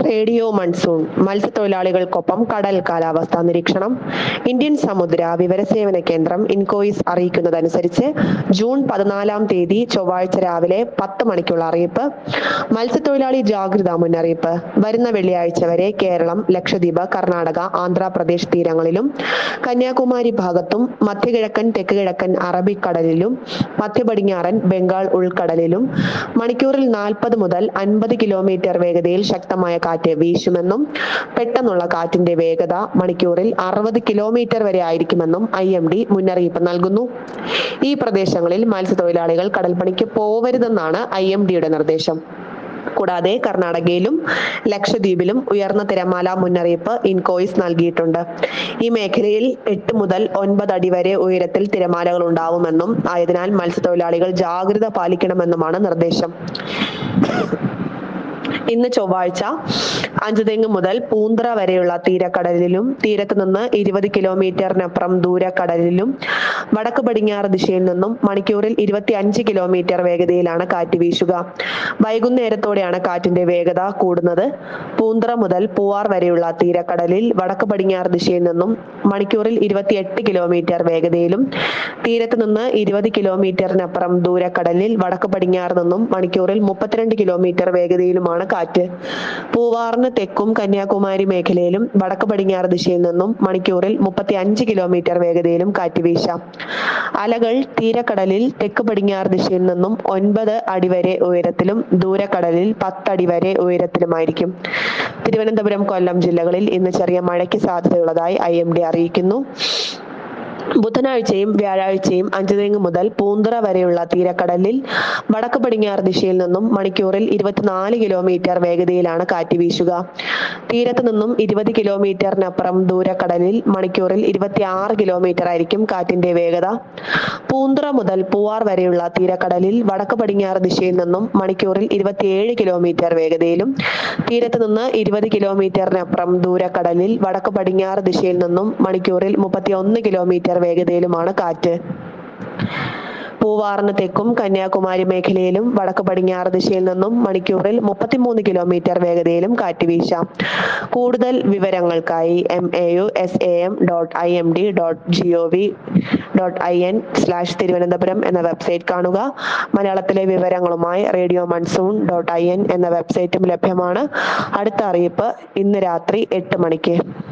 radio monsoon മത്സ്യത്തൊഴിലാളികൾക്കൊപ്പം കടൽ കാലാവസ്ഥാ നിരീക്ഷണം ഇന്ത്യൻ സമുദ്ര വിവരസേവന കേന്ദ്രം ഇൻകോയിസ് അറിയിക്കുന്നതനുസരിച്ച് ജൂൺ പതിനാലാം തീയതി ചൊവ്വാഴ്ച രാവിലെ പത്ത് മണിക്കുള്ള അറിയിപ്പ് മത്സ്യത്തൊഴിലാളി ജാഗ്രതാ മുന്നറിയിപ്പ് വരുന്ന വെള്ളിയാഴ്ച വരെ കേരളം ലക്ഷദ്വീപ് കർണാടക ആന്ധ്രാപ്രദേശ് തീരങ്ങളിലും കന്യാകുമാരി ഭാഗത്തും മധ്യകിഴക്കൻ തെക്ക് കിഴക്കൻ അറബിക്കടലിലും മധ്യപടിഞ്ഞാറൻ ബംഗാൾ ഉൾക്കടലിലും മണിക്കൂറിൽ നാൽപ്പത് മുതൽ അൻപത് കിലോമീറ്റർ വേഗതയിൽ ശക്തമായ കാറ്റ് വീശുമെന്നും പെട്ടെന്നുള്ള കാറ്റിന്റെ വേഗത മണിക്കൂറിൽ അറുപത് കിലോമീറ്റർ വരെ ആയിരിക്കുമെന്നും ഐ എം ഡി മുന്നറിയിപ്പ് നൽകുന്നു ഈ പ്രദേശങ്ങളിൽ മത്സ്യത്തൊഴിലാളികൾ കടൽപ്പണിക്ക് പോവരുതെന്നാണ് ഐ എം ഡിയുടെ നിർദ്ദേശം കൂടാതെ കർണാടകയിലും ലക്ഷദ്വീപിലും ഉയർന്ന തിരമാല മുന്നറിയിപ്പ് ഇൻകോയിസ് നൽകിയിട്ടുണ്ട് ഈ മേഖലയിൽ എട്ട് മുതൽ ഒൻപത് അടി വരെ ഉയരത്തിൽ തിരമാലകൾ ഉണ്ടാവുമെന്നും ആയതിനാൽ മത്സ്യത്തൊഴിലാളികൾ ജാഗ്രത പാലിക്കണമെന്നുമാണ് നിർദ്ദേശം ഇന്ന് ചൊവ്വാഴ്ച അഞ്ചുതെങ്ങ് മുതൽ പൂന്തറ വരെയുള്ള തീരക്കടലിലും തീരത്ത് നിന്ന് ഇരുപത് കിലോമീറ്ററിനപ്പുറം ദൂരക്കടലിലും വടക്ക് പടിഞ്ഞാറ് ദിശയിൽ നിന്നും മണിക്കൂറിൽ ഇരുപത്തി അഞ്ച് കിലോമീറ്റർ വേഗതയിലാണ് കാറ്റ് വീശുക വൈകുന്നേരത്തോടെയാണ് കാറ്റിന്റെ വേഗത കൂടുന്നത് പൂന്തറ മുതൽ പൂവാർ വരെയുള്ള തീരക്കടലിൽ വടക്ക് പടിഞ്ഞാറ് ദിശയിൽ നിന്നും മണിക്കൂറിൽ ഇരുപത്തിയെട്ട് കിലോമീറ്റർ വേഗതയിലും തീരത്ത് നിന്ന് ഇരുപത് കിലോമീറ്ററിനപ്പുറം ദൂരക്കടലിൽ വടക്ക് പടിഞ്ഞാറ് നിന്നും മണിക്കൂറിൽ മുപ്പത്തിരണ്ട് കിലോമീറ്റർ വേഗതയിലുമാണ് കാറ്റ് പൂവാറിന് തെക്കും കന്യാകുമാരി മേഖലയിലും വടക്ക് പടിഞ്ഞാറ് ദിശയിൽ നിന്നും മണിക്കൂറിൽ മുപ്പത്തി അഞ്ച് കിലോമീറ്റർ വേഗതയിലും കാറ്റ് വീശാം അലകൾ തീരക്കടലിൽ തെക്ക് പടിഞ്ഞാറ് ദിശയിൽ നിന്നും ഒൻപത് അടി വരെ ഉയരത്തിലും ദൂരക്കടലിൽ പത്തടി വരെ ഉയരത്തിലുമായിരിക്കും തിരുവനന്തപുരം കൊല്ലം ജില്ലകളിൽ ഇന്ന് ചെറിയ മഴയ്ക്ക് സാധ്യതയുള്ളതായി ഐ എം ഡി അറിയിക്കുന്നു ബുധനാഴ്ചയും വ്യാഴാഴ്ചയും അഞ്ചുതെങ്ങ് മുതൽ പൂന്തറ വരെയുള്ള തീരക്കടലിൽ വടക്ക് പടിഞ്ഞാറ് ദിശയിൽ നിന്നും മണിക്കൂറിൽ ഇരുപത്തിനാല് കിലോമീറ്റർ വേഗതയിലാണ് കാറ്റ് വീശുക തീരത്ത് നിന്നും ഇരുപത് കിലോമീറ്ററിനപ്പുറം ദൂരക്കടലിൽ മണിക്കൂറിൽ ഇരുപത്തിയാറ് കിലോമീറ്റർ ആയിരിക്കും കാറ്റിന്റെ വേഗത പൂന്തറ മുതൽ പൂവാർ വരെയുള്ള തീരക്കടലിൽ വടക്ക് പടിഞ്ഞാറ് ദിശയിൽ നിന്നും മണിക്കൂറിൽ ഇരുപത്തിയേഴ് കിലോമീറ്റർ വേഗതയിലും തീരത്ത് നിന്ന് ഇരുപത് കിലോമീറ്ററിനപ്പുറം ദൂരക്കടലിൽ വടക്ക് പടിഞ്ഞാറ് ദിശയിൽ നിന്നും മണിക്കൂറിൽ മുപ്പത്തിയൊന്ന് കിലോമീറ്റർ വേഗതയിലുമാണ് കാറ്റ് പൂവാറിന് തെക്കും കന്യാകുമാരി മേഖലയിലും വടക്ക് പടിഞ്ഞാറ് ദിശയിൽ നിന്നും മണിക്കൂറിൽ മുപ്പത്തിമൂന്ന് കിലോമീറ്റർ വേഗതയിലും കാറ്റ് വീശാം കൂടുതൽ വിവരങ്ങൾക്കായി M A U S A M dot I M D dot G O V dot I N slash Thiruvananthapuram എന്ന വെബ്സൈറ്റ് കാണുക മലയാളത്തിലെ വിവരങ്ങളുമായി radio monsoon dot I N എന്ന വെബ്സൈറ്റും ലഭ്യമാണ് അടുത്ത അറിയിപ്പ് ഇന്ന് രാത്രി എട്ട് മണിക്ക്